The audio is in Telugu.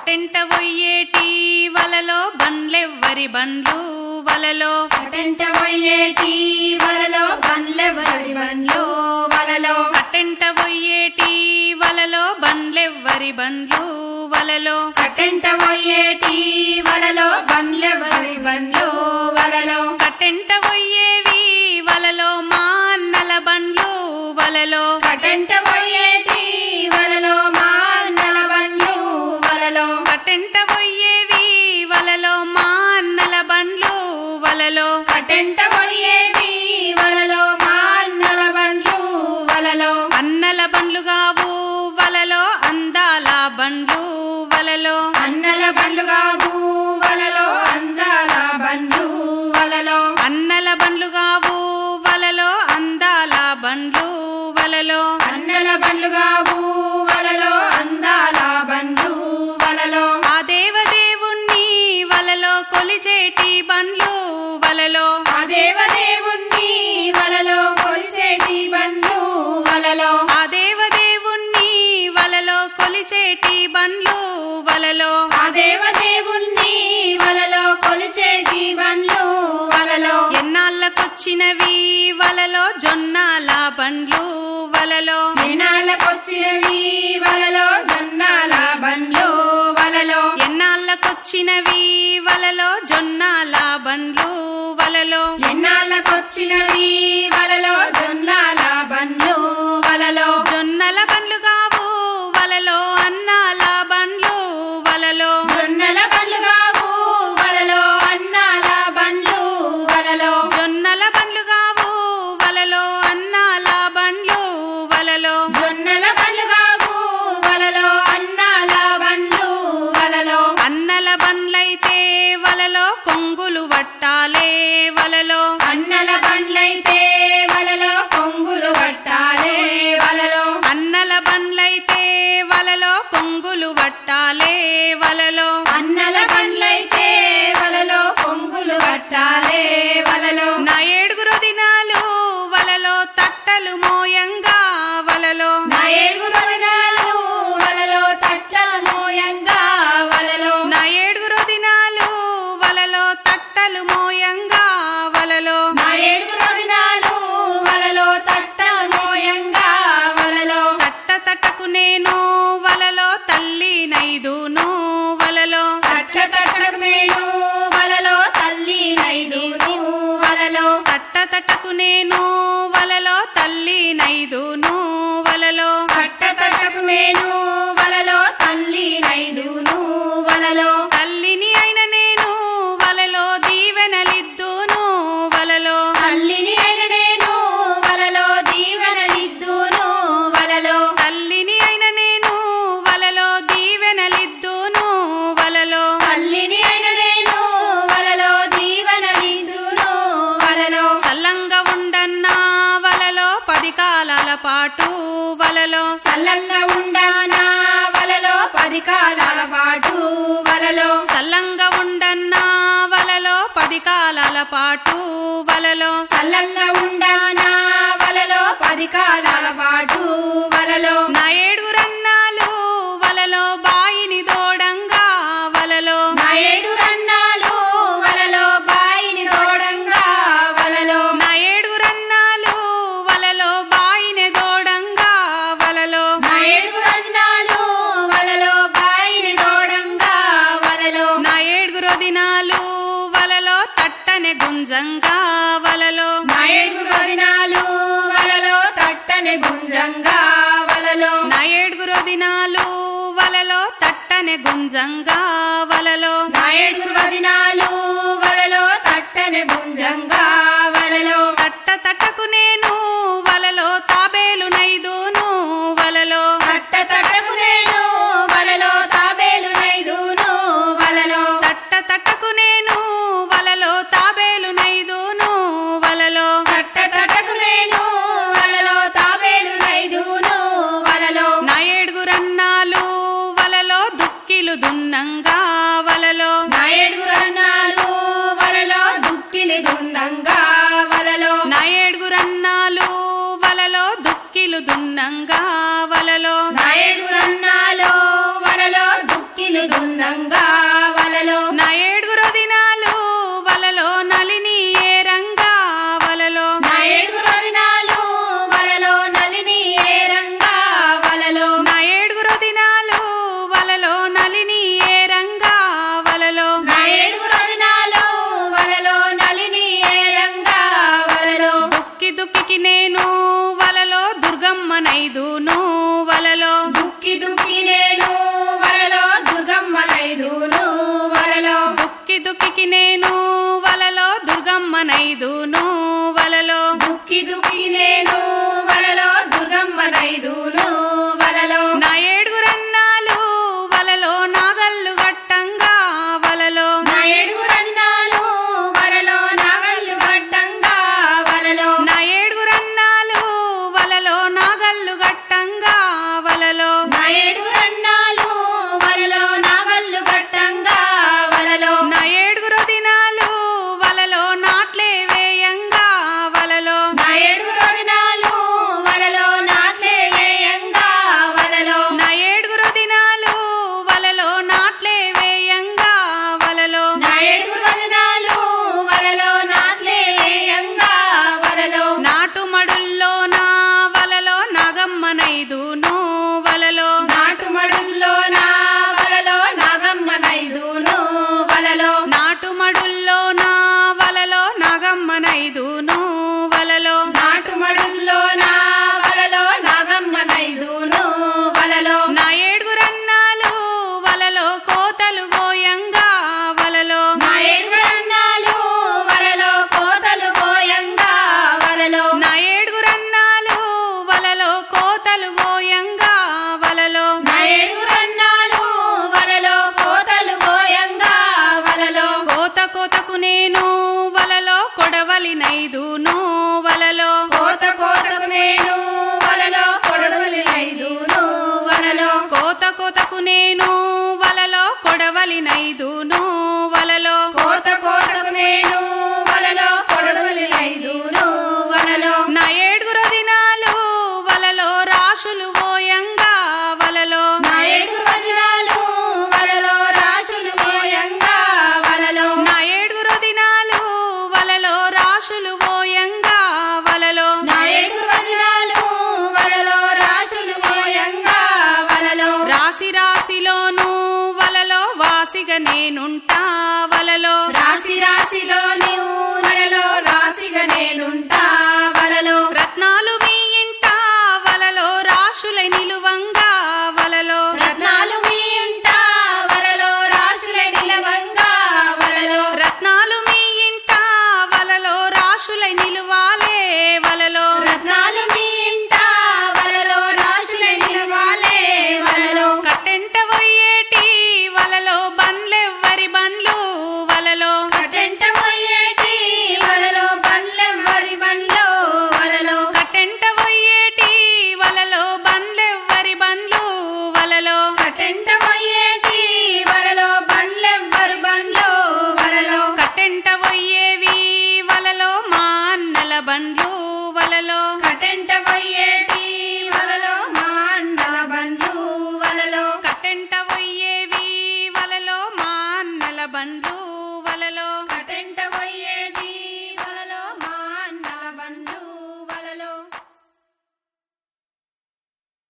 కట్టెంట పొయ్యేటి వలలో బండ్లెవ్వరి బండ్లు వలలో అటెంట పోయేటి వలలో బండ్లెవరి బండ్లు వలలో కట్టెంట పొయ్యేటి వలలో బండ్లెవ్వరి బండ్లు వలలో అటెంట పోయేటి వలలో బండ్లెవరి బండ్లు వలలో కట్టెంట పొయ్యేవి వలలో మా అన్నల బండ్లు వలలో అటెంట పోయేటి వలలో మా అన్నల బండ్లు వలలో కట్టెంట పొయ్యేవి వలలో మా అన్నల బండ్లు వలలో అటెంట పోయేటి వలలో మా అన్నల బండ్లు వలలో అన్నల బండ్లు కావు వలలో అందాల బండ్లు వలలో అన్నల బండ్లు కాదు వలలో అందాల బండ్లు వలలో అన్నల బండ్లు కావు వలలో అందాల బండ్లు వలలో అన్నల బండ్లు కావు వలలో అందాల బండ్లు వలలో ఆ దేవదేవుణ్ణి వలలో కొలిచేటి బండ్లు వలలో ఆ దేవదేవుణ్ణి వలలో కొలిచేటి బండ్లు వలలో ఆ దేవదేవుణ్ణి వలలో కొలిచేటి బండ్లు వలలో ఆ దేవదేవుణ్ణి వలలో కొలిచేటి బండ్లు వలలో ఎన్నాళ్ళకొచ్చినవి వలలో జొన్నాల బండ్లు వలలో ఎన్నాళ్ళకొచ్చినవి వలలో జొన్నాల బండ్లు వలలో ఎన్నాళ్ళకొచ్చినవి వలలో జొన్నాల బండ్లు వలలో ఎన్నాళ్ళకొచ్చినవి వలలో జొన్నాల బండ్లు వలలో జొన్నల బండ్లు కావు వలలో అన్నాల బండ్లు వలలో జొన్నల బండ్లు కావు వలలో అన్నాల బండ్లు వలలో జొన్నల బండ్లు కావు వలలో అన్నాల బండ్లు వలలో జొన్నల బండ్లు కావు వలలో అన్నాల బండ్లు వలలో అన్నల బండ్లైతే వలలో కొంగులు వట్టాలే వలలో అన్నల బండ్లైతే వలలో కొంగులు కట్టాలే వలలో అన్నల బండ్లైతే వలలో కొంగులు వట్టాలే వలలో అన్నల బండ్లైతే వలలో కొంగులు కట్టాలే వలలో నా ఏడుగురు దినాలు వలలో తట్టలు మోయంగా వలలో నా ఏడుగురు దినాలు వలలో తట్టల మోయంగా వలలో నా ఏడుగురు దినాలు వలలో తట్టలు మోయంగా వలలో నా ఏడుగురు దినాలు వలలో తట్టల మోయంగా వలలో తట్ట తట్టకు నేను వలలో తల్లి నైదును వలలో తట్ట తట్టకు నేను వలలో తల్లి నైదును వలలో తట్ట తట్టకు నేను వలలో తల్లి నైదును వలలో తట్ట తట్టకు నేను వలలో తల్లి నైదును వలలో తల్లిని అయిన నేను వలలో దీవెనలిద్దును వలలో తల్లిని అయిన నేను వలలో దీవెనలిద్దును వలలో తల్లిని అయిన నేను వలలో దీవెనలిద్దును వలలో తల్లిని అయిన నేను వలలో దీవెనలిద్దును వలలో సల్లంగా ఉండన్నా వలలో పది కాలాల పాటు వలలో సల్లంగా ఉండానా వలలో పది కాలాల పాటు వలలో సల్లంగా ఉండన్నా వలలో పది కాలాల పాటు వలలో సల్లంగా ఉండానా వలలో పది కాలాల పాటు వలలో నా ఏడుగురన్నాలు వలలో బాయిని దోడంగా వలలో నా ఏడు రన్నాలు వలలో బాయిని తోడంగా వలలో నా ఏడుగురన్నాలు వలలో బాయిని దోడంగా వలలో నా ఏడు రన్నాలు వలలో బాయిని తోడంగా వలలో నా ఏడుగురు దినాలు వలలో తట్టనే గుంజంగా వలలో నా ఏడు దినాలు వలలో తట్టని గుంజంగా వలలో నా ఏడుగురు దినాలు వలలో తట్టనే గుంజంగా వలలో నా ఏడు దినాలు వలలో తట్టని గుంజంగా వలలో తట్ట తట్టకు నేను వలలో తాబేలు నైదును వలలో తట్ట తట్టకు నేను వలలో తాబేలు నైదును వలలో తట్ట తట్టకు నేను వలలో తాబేలు నైదును వలలో తట్ట తట్టకు నేను వలలో తాబేలు నైదును వలలో నా ఏడుగురన్నాలు వలలో దుక్కిలు దున్నంగా వలలో నా ఏడుగురు అన్నాలు వలలో దుక్కిలి దున్నంగా వలలో నా ఏడుగురన్నాలు వలలో దుక్కిలు నేను వలలో దుర్గమ్మనైదును వలలో దుక్కి దుక్కి నేను వలలో దుర్గమ్మ నైదును వలలో నా ఏడుగురన్నాలు వలలో నాగల్లు గట్టంగా వలలో నా ఏడుగురన్నాలు వలలో నాగళ్ళు గట్టంగా వలలో నా ఏడుగురన్నాలు వలలో నాగల్లు గట్టంగా వలలో నా ఏడుగురన్నాలు వలలో నాగళ్ళు గట్టంగా వలలో నా ఏడుగురు దినాలు వలలో నాట్లే వేయంగా వలలో నా ఏడుగురు దినాలు వలలో నాట్లే వేయంగా వలలో నా ఏడుగురు దినాలు వలలో నాట్లే వేయంగా వలలో నా ఏడుగురు దినాలు వలలో నాట్లే వేయంగా వలలో నాటు మడుల్లో నా వలలో నాగమ్మనైదును వలలో నాటు మడుల్లో నా వలలో నాగమ్మ నైదును వలలో నాటు మడుల్లో నా వలలో నాగమ్మనైదును వలలో నాటు మడుల్లో నా వలలో నాగమ్మ నైదును వలలో నా ఏడుగురన్నాలు వలలో కోతలు గోయంగా వలలో నా ఏడుగురన్నాలు వలలో కోతలు గోయంగా వలలో నా ఏడుగురన్నాలు వలలో కోతలు గోయంగా వలలో నా ఏడుగురన్నాలు వలలో కోతలు గోయంగా వలలో కోత కోతకు నేను వలలో కొడవలినైదును వలలో కోత కోతకు నేను వలలో కొడవలి నైదును వలలో కోత కోతకు నేను వలలో కొడవలినైదును వలలో కోత కోతకు నేను వలలో కొడవలి నైదును వలలో నా ఏడుగురు దినాలు వలలో రాశులు ఓయంగా వలలో నా ఏడుగురు దినాలు వలలో రాశులు గోయంగా వలలో నా ఏడుగురు దినాలు వలలో రాశులు ఓయంగా వలలో నా ఏడుగురు దినాలు వలలో రాశులు గోయంగా వలలో రాశి రాశిలోను వలలో వాసిగా నేనుంటా వలలో రాశి రాశిలో నీవు వలలో రాశిగా నేనుంటా